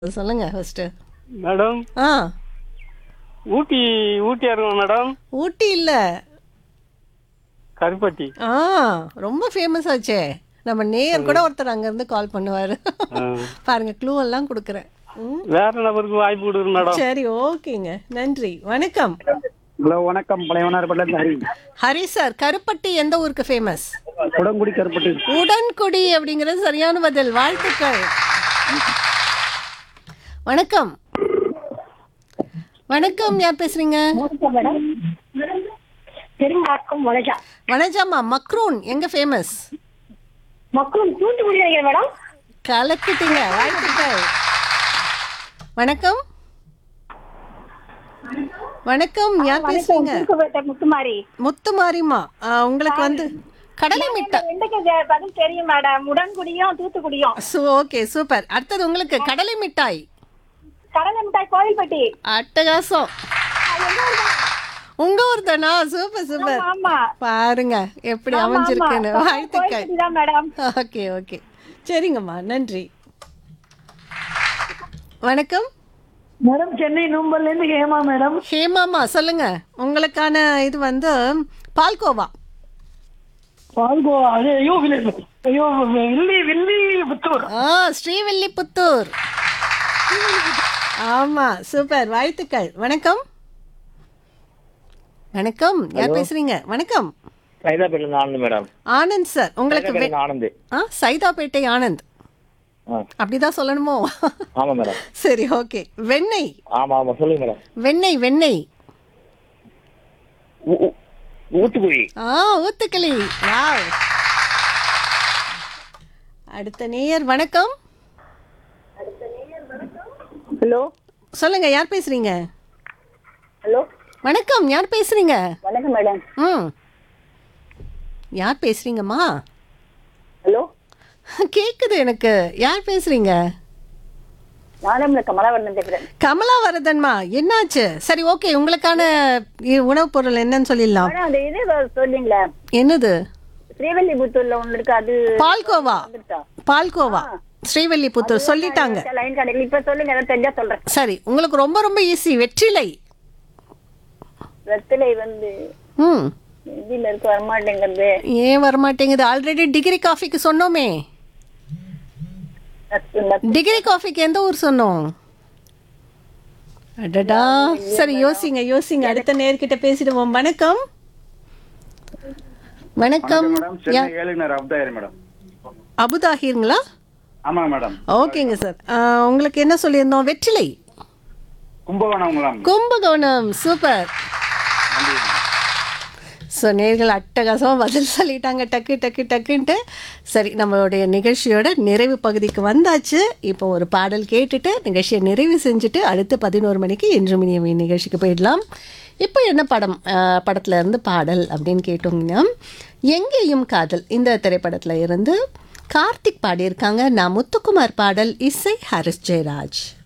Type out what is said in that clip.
சொல்லுங்க first madam ஆ ஊட்டி ஊட்டியா இருக்கும் madam ஊட்டி இல்ல கருப்பட்டி ஆ ரொம்ப ஃபேமஸ் ஆச்சே நம்ம நேயர் கூட ஒருத்தர் அங்க இருந்து கால் பண்ணுவாரு ஆ. பாருங்க க்ளூ எல்லாம் கொடுக்குறேன் ம், வேற நபருக்கு வாய்ப்பு கொடுக்குறேன் மேடம் சரி ஓகேங்க நன்றி வணக்கம் ஹலோ வணக்கம் பழையவனார்பட்டில ஹரி ஹரி சார் கருப்பட்டி எந்த ஊருக்கு ஃபேமஸ் குடங்குடி கருப்பட்டி உடன்குடி அப்படிங்கிறது சரியான பதில் வாழ்த்துக்கள் வணக்கம் வணக்கம் யார் பேசுறீங்க வணக்கம் மேடம் பெரும்பாக்கம் வளஜா வனஜாமா மக்ரூன் எங்க ஃபேமஸ் மக்களும் தூத்துக்குடி நினைக்கிறேன் மேடம் கலக்கிட்டீங்க வாழ்த்துக்கள் வணக்கம் வணக்கம் யார் பேசுறீங்க தூத்துக்குடி முத்துமாரி முத்துமாரிமா ஆ, உங்களுக்கு வந்து கடலை மிட்டாய் வெண்டைக்காய் பதில் தெரியும் மேடம் உடன்குடியும் தூத்துக்குடியும் சு ஓகே சூப்பர் அடுத்தது உங்களுக்கு கடலை மிட்டாய் கடலை மிட்டாய் கோவில்பட்டி அட்டகாசம் அது எங்க ஊரு தான்? உங்க ஊர் தானா சூப்பர் சூப்பர் ஆமா பாருங்க எப்படி ஆமா, அமைஞ்சிருக்குன்னு ஆமா. வாழ்த்துக்கள் கோவில்பட்டி தான் மேடம் ஓகே ஓகே சரிங்கம்மா நன்றி வணக்கம் மேடம் சென்னை நூம்பல்ல இருந்து ஹேமா மேடம் ஹேமாமா சொல்லுங்க உங்களுக்கான இது வந்து பால்கோவா பால்கோவா அது ஐயோ வில்லை ஐயோ வில்லி வில்லி புத்தூர் ஆ ஸ்ரீவில்லிபுத்தூர் ஆமா சூப்பர் வாழ்த்துக்கள் வணக்கம் வணக்கம் யார் பேசுறீங்க வணக்கம் சைதாப்பேட்டில் ஆனந்த் மேடம் ஆனந்த் சார் உங்களுக்கு வெ- சைதாப்பேட்டில் ஆனந்த் ஆ சைதாப்பேட்டை ஆனந்த் ஆ அப்படிதான் சொல்லணுமோ ஆமாம் மேடம் சரி ஓகே வெண்ணெய் ஆமாம் ஆமாம் சொல்லுங்க மேடம் வெண்ணெய் வெண்ணெய் ஊ- ஊ- ஊத்துக்குழி ஆ ஊத்துக்களி வாவ் அடுத்த நேயர் வணக்கம் ஹலோ சொல்லுங்க யார் பேசுறீங்க ஹலோ வணக்கம் யார் பேசுறீங்க வணக்கம் மேடம் ம் யார் பேசுறீங்கம்மா ஹலோ கேக்குது எனக்கு யார் பேசுறீங்க நானும் கமலாவரணன் பேசுறேன் கமலாவரதன்மா என்னாச்சு சரி ஓகே உங்களுக்கான இ- உணவுப் பொருள் என்னன்னு சொல்லிடலாம் மேடம் அந்த இது சொல்றீங்களா என்னது ஸ்ரீவல்லிபுத்தூர்ல ஒண்ணு இருக்கு அது பால்கோவா பால்கோவா ஸ்ரீவல்லிபுத்தூர் சொல்லிட்டாங்க லைன் கிடைக்கல இப்ப சொல்லுங்க ஏதாவது தெரிஞ்சா சொல்றேன் சரி உங்களுக்கு ரொம்ப ரொம்ப ஈஸி வெற்றிலை வெத்திலை வந்து ம் இதுல இருக்கு வரமாட்டேங்கிறது ஏன் வரமாட்டேங்குது ஆல்ரெடி டிகிரி காஃபிக்கு சொன்னோமே டிகிரி காஃபிக்கு எந்த ஊர் சொன்னோம் அடடா சரி யோசிங்க யோசிங்க அடுத்த நேர்கிட்ட பேசிடுவோம் வணக்கம் வணக்கம் மேடம் யா- சென்னை ஏழுநர் அப்தாயிரம் மேடம் அபுதாஹிருங்களா ஆமாம் மேடம் ஓகேங்க சார் உங்களுக்கு என்ன சொல்லியிருந்தோம் வெற்றிலை Kumbakonam madam Kumbakonam super so நேர்கள் அட்டகாசமாக பதில் சொல்லிட்டாங்க டக்கு டக்கு டக்குன்ட்டு சரி நம்மளுடைய நிகழ்ச்சியோட நிறைவு பகுதிக்கு வந்தாச்சு இப்போ ஒரு பாடல் கேட்டுட்டு நிகழ்ச்சியை நிறைவு செஞ்சுட்டு அடுத்து பதினோரு மணிக்கு இன்று மினிய நிகழ்ச்சிக்கு போயிடலாம் இப்போ என்ன படம் அஹ், படத்துல இருந்து பாடல் அப்படின்னு கேட்டோங்கன்னா எங்கேயும் காதல் இந்த திரைப்படத்தில் இருந்து கார்த்திக் பாடியிருக்காங்க நான் முத்துக்குமார் பாடல் இசை ஹரிஸ் ஜெயராஜ்